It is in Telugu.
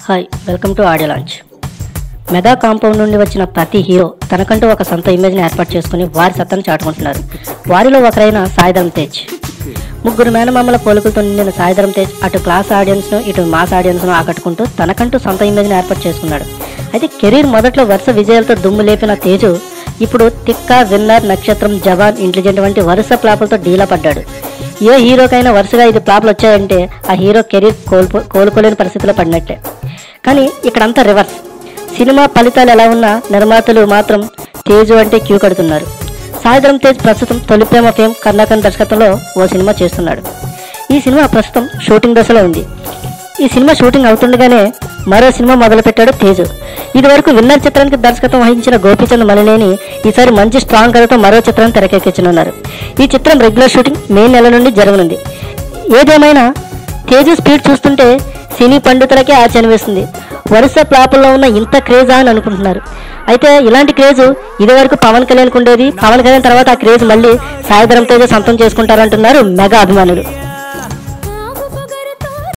hi welcome to audio launch mega compound నుండి వచ్చిన ప్రతి హీరో తనకంటూ ఒక సొంత ఇమేజ్ని ఏర్పాటు చేసుకుని వారి సత్తాను చాటుకుంటున్నారు వారిలో ఒకరైన సాయిధరం తేజ్ ముగ్గురు మేనమామల పోలికలతో నిండిన సాయిధరం తేజ్ అటు క్లాస్ ఆడియన్స్ను ఇటు మాస్ ఆడియన్స్ను ఆకట్టుకుంటూ తనకంటూ సొంత ఇమేజ్ని ఏర్పాటు చేసుకున్నాడు అయితే కెరీర్ మొదట్లో వరుస విజయాలతో దుమ్ము లేపిన తేజు ఇప్పుడు తిక్క విన్నర్ నక్షత్రం జవాన్ ఇంటెలిజెంట్ వంటి వరుస ప్లాపులతో డీలా పడ్డాడు ఏ హీరోకైనా వరుసగా ఐదు ప్లాపులు వచ్చాయంటే ఆ హీరో కెరీర్ కోల్పో కోలుకోలేని పరిస్థితిలో పడినట్టే కానీ ఇక్కడంతా రివర్స్ సినిమా ఫలితాలు ఎలా ఉన్నా నిర్మాతలు మాత్రం తేజు అంటే క్యూ కడుతున్నారు సాయంత్రం తేజ్ ప్రస్తుతం తొలి ప్రేమ ఫేమ్ కర్ణాకర్ దర్శకత్వంలో ఓ సినిమా చేస్తున్నాడు ఈ సినిమా ప్రస్తుతం షూటింగ్ దశలో ఉంది ఈ సినిమా షూటింగ్ అవుతుండగానే మరో సినిమా మొదలుపెట్టాడు తేజు ఇదివరకు విన్నర్ చిత్రానికి దర్శకత్వం వహించిన గోపీచంద్ మలినేని ఈసారి మంచి స్ట్రాంగ్ కథతో మరో చిత్రాన్ని తెరకెక్కించనున్నారు ఈ చిత్రం రెగ్యులర్ షూటింగ్ మే నెల నుండి జరగనుంది ఏదేమైనా తేజు స్పీడ్ చూస్తుంటే సినీ పండితులకే ఆశ్చర్యం వేస్తుంది వరుస ప్లాపుల్లో ఉన్న ఇంత క్రేజా అని అనుకుంటున్నారు అయితే ఇలాంటి క్రేజ్ ఇదివరకు పవన్ కళ్యాణ్కి ఉండేది పవన్ కళ్యాణ్ తర్వాత ఆ క్రేజ్ మళ్ళీ సాయిధరం తేజ సొంతం చేసుకుంటారంటున్నారు మెగా అభిమానులు